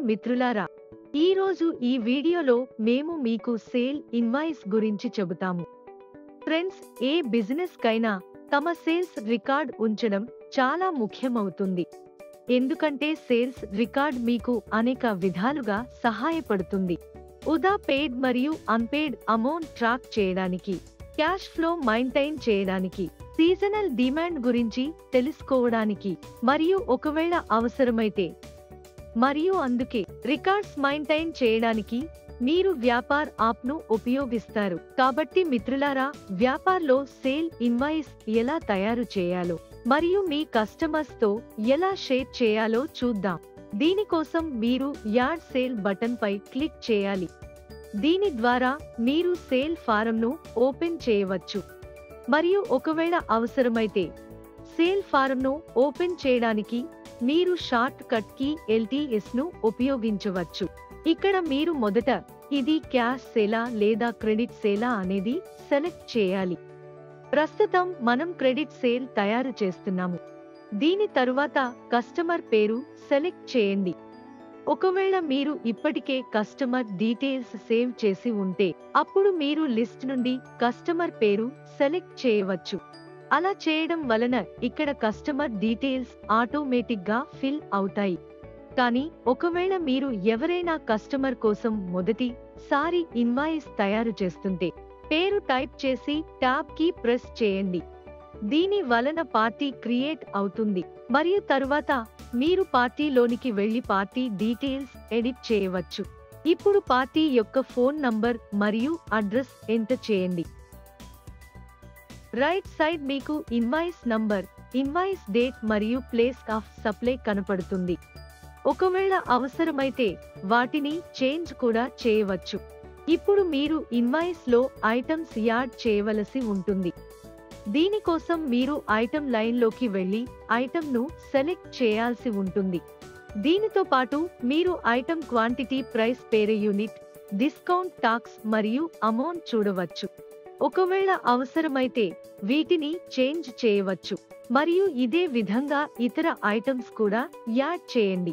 మిత్రులారా ఈ రోజు ఈ వీడియోలో మేము మీకు సేల్ ఇన్వాయిస్ గురించి చెబుతాము ఫ్రెండ్స్ ఏ బిజినెస్ కైనా తమ సేల్స్ రికార్డ్ ఉంచడం చాలా ముఖ్యమవుతుంది ఎందుకంటే సేల్స్ రికార్డ్ మీకు అనేక విధాలుగా సహాయపడుతుంది ఉదా పేడ్ మరియు అన్పేడ్ అమౌంట్ ట్రాక్ చేయడానికి క్యాష్ ఫ్లో మెయింటైన్ చేయడానికి సీజనల్ డిమాండ్ గురించి తెలుసుకోవడానికి మరియు ఒకవేళ అవసరమైతే మరియు అందుకే రికార్డ్స్ మెయింటైన్ చేయడానికి మీరు వ్యాపార్ యాప్ ను ఉపయోగిస్తారు కాబట్టి మిత్రులారా వ్యాపార్లో సేల్ ఇన్వాయిస్ ఎలా తయారు చేయాలో మరియు మీ కస్టమర్స్ తో ఎలా షేర్ చేయాలో చూద్దాం దీనికోసం మీరు యాడ్ సేల్ బటన్ పై క్లిక్ చేయాలి దీని ద్వారా మీరు సేల్ ఫారంను ఓపెన్ చేయవచ్చు మరియు ఒకవేళ అవసరమైతే సేల్ ఫారంను ఓపెన్ చేయడానికి మీరు షార్ట్ కట్ కీ ఎల్టీఎస్ ను ఉపయోగించవచ్చు ఇక్కడ మీరు మొదట ఇది క్యాష్ సేలా లేదా క్రెడిట్ సేలా అనేది సెలెక్ట్ చేయాలి ప్రస్తుతం మనం క్రెడిట్ సేల్ తయారు చేస్తున్నాము దీని తరువాత కస్టమర్ పేరు సెలెక్ట్ చేయండి ఒకవేళ మీరు ఇప్పటికే కస్టమర్ డీటెయిల్స్ సేవ్ చేసి ఉంటే అప్పుడు మీరు లిస్ట్ నుండి కస్టమర్ పేరు సెలెక్ట్ చేయవచ్చు అలా చేయడం వలన ఇక్కడ కస్టమర్ డీటెయిల్స్ ఆటోమేటిక్ గా ఫిల్ అవుతాయి కానీ ఒకవేళ మీరు ఎవరైనా కస్టమర్ కోసం మొదటి సారి ఇన్వాయిస్ తయారు చేస్తుంటే పేరు టైప్ చేసి ట్యాబ్ కి ప్రెస్ చేయండి దీని వలన పార్టీ క్రియేట్ అవుతుంది మరియు తరువాత మీరు పార్టీలోనికి వెళ్లి పార్టీ డీటెయిల్స్ ఎడిట్ చేయవచ్చు ఇప్పుడు పార్టీ యొక్క ఫోన్ నంబర్ మరియు అడ్రస్ ఎంటర్ చేయండి రైట్ సైడ్ మీకు ఇన్వాయిస్ నంబర్ ఇన్వాయిస్ డేట్ మరియు ప్లేస్ ఆఫ్ సప్లై కనపడుతుంది ఒకవేళ అవసరమైతే వాటిని చేంజ్ కూడా చేయవచ్చు ఇప్పుడు మీరు ఇన్వాయిస్ లో ఐటమ్స్ యాడ్ చేయవలసి ఉంటుంది దీనికోసం మీరు ఐటమ్ లైన్లోకి వెళ్లి ఐటమ్ను సెలెక్ట్ చేయాల్సి ఉంటుంది దీనితో పాటు మీరు ఐటమ్ క్వాంటిటీ ప్రైస్ పేరు యూనిట్ డిస్కౌంట్ టాక్స్ మరియు అమౌంట్ చూడవచ్చు ఒకవేళ అవసరమైతే వీటిని చేంజ్ చేయవచ్చు మరియు ఇదే విధంగా ఇతర ఐటమ్స్ కూడా యాడ్ చేయండి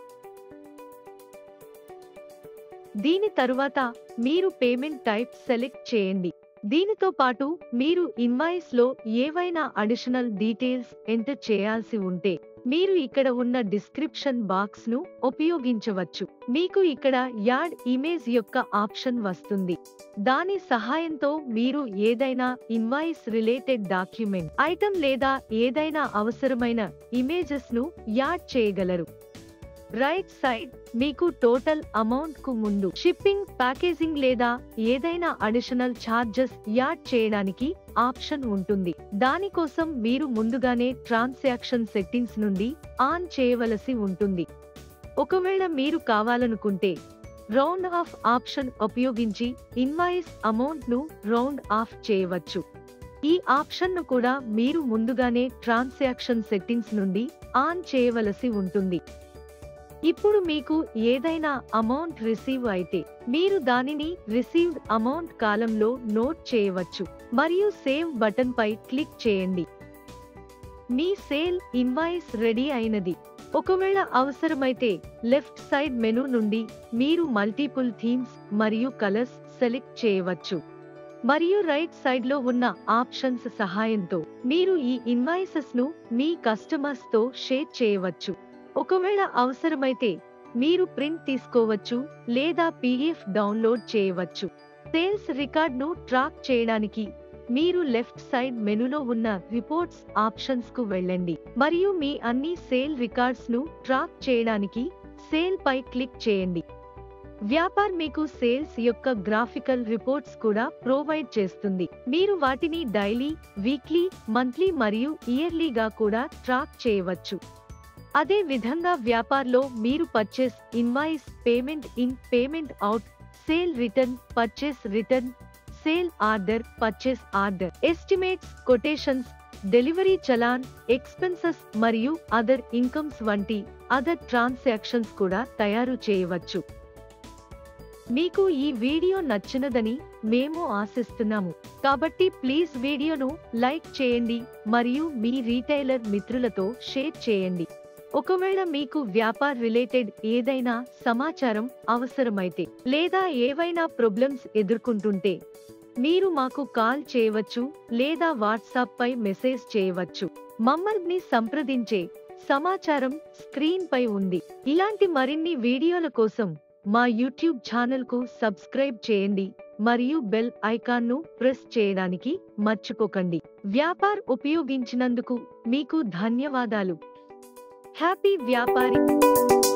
దీని తరువాత మీరు పేమెంట్ టైప్ సెలెక్ట్ చేయండి దీనితో పాటు మీరు ఇన్వాయిస్ లో ఏవైనా అడిషనల్ డీటెయిల్స్ ఎంటర్ చేయాల్సి ఉంటే మీరు ఇక్కడ ఉన్న డిస్క్రిప్షన్ బాక్స్ ను ఉపయోగించవచ్చు మీకు ఇక్కడ యాడ్ ఇమేజ్ యొక్క ఆప్షన్ వస్తుంది దాని సహాయంతో మీరు ఏదైనా ఇన్వాయిస్ రిలేటెడ్ డాక్యుమెంట్ ఐటమ్ లేదా ఏదైనా అవసరమైన ఇమేజెస్ ను యాడ్ చేయగలరు రైట్ సైడ్ మీకు టోటల్ అమౌంట్ కు ముందు షిప్పింగ్ ప్యాకేజింగ్ లేదా ఏదైనా అడిషనల్ ఛార్జెస్ యాడ్ చేయడానికి ఆప్షన్ ఉంటుంది దానికోసం మీరు ముందుగానే ట్రాన్సాక్షన్ సెట్టింగ్స్ నుండి ఆన్ చేయవలసి ఉంటుంది ఒకవేళ మీరు కావాలనుకుంటే రౌండ్ ఆఫ్ ఆప్షన్ ఉపయోగించి ఇన్వాయిస్ అమౌంట్ ను రౌండ్ ఆఫ్ చేయవచ్చు ఈ ఆప్షన్ ను కూడా మీరు ముందుగానే ట్రాన్సాక్షన్ సెట్టింగ్స్ నుండి ఆన్ చేయవలసి ఉంటుంది ఇప్పుడు మీకు ఏదైనా అమౌంట్ రిసీవ్ అయితే మీరు దానిని రిసీవ్డ్ అమౌంట్ కాలంలో నోట్ చేయవచ్చు మరియు సేవ్ బటన్ పై క్లిక్ చేయండి మీ సేల్ ఇన్వాయిస్ రెడీ అయినది ఒకవేళ అవసరమైతే లెఫ్ట్ సైడ్ మెనూ నుండి మీరు మల్టిపుల్ థీమ్స్ మరియు కలర్స్ సెలెక్ట్ చేయవచ్చు మరియు రైట్ సైడ్ లో ఉన్న ఆప్షన్స్ సహాయంతో మీరు ఈ ఇన్వాయిసెస్ ను మీ కస్టమర్స్ తో షేర్ చేయవచ్చు ఒకవేళ అవసరమైతే మీరు ప్రింట్ తీసుకోవచ్చు లేదా పీడిఎఫ్ డౌన్లోడ్ చేయవచ్చు సేల్స్ రికార్డ్ ను ట్రాక్ చేయడానికి మీరు లెఫ్ట్ సైడ్ మెనూలో ఉన్న రిపోర్ట్స్ ఆప్షన్స్ కు వెళ్ళండి మరియు మీ అన్ని సేల్ రికార్డ్స్ ను ట్రాక్ చేయడానికి సేల్ పై క్లిక్ చేయండి వ్యాపార్ మీకు సేల్స్ యొక్క గ్రాఫికల్ రిపోర్ట్స్ కూడా ప్రొవైడ్ చేస్తుంది మీరు వాటిని డైలీ వీక్లీ మంత్లీ మరియు ఇయర్లీగా కూడా ట్రాక్ చేయవచ్చు అదే విధంగా వ్యాపార్లో మీరు purchase invoice payment in payment out sale return purchase return sale order purchase order estimates quotations delivery challan expenses మరియు అదర్ ఇన్కమ్స్ వంటి అదర్ ట్రాన్సాక్షన్స్ కూడా తయారు చేయవచ్చు మీకు ఈ వీడియో నచ్చినదని మేము ఆశిస్తున్నాము కాబట్టి ప్లీజ్ వీడియోను లైక్ చేయండి మరియు మీ రీటైలర్ మిత్రులతో షేర్ చేయండి ఒకవేళ మీకు వ్యాపార్ రిలేటెడ్ ఏదైనా సమాచారం అవసరమైతే లేదా ఏవైనా ప్రాబ్లమ్స్ ఎదుర్కొంటుంటే మీరు మాకు కాల్ చేయవచ్చు లేదా వాట్సాప్ పై మెసేజ్ చేయవచ్చు మమ్మల్ని సంప్రదించే సమాచారం స్క్రీన్ పై ఉంది ఇలాంటి మరిన్ని వీడియోల కోసం మా యూట్యూబ్ ఛానల్ కు సబ్స్క్రైబ్ చేయండి మరియు బెల్ ఐకాన్ను ప్రెస్ చేయడానికి మర్చిపోకండి వ్యాపార్ ఉపయోగించినందుకు మీకు ధన్యవాదాలు హ్యాపీ వ్యాపారి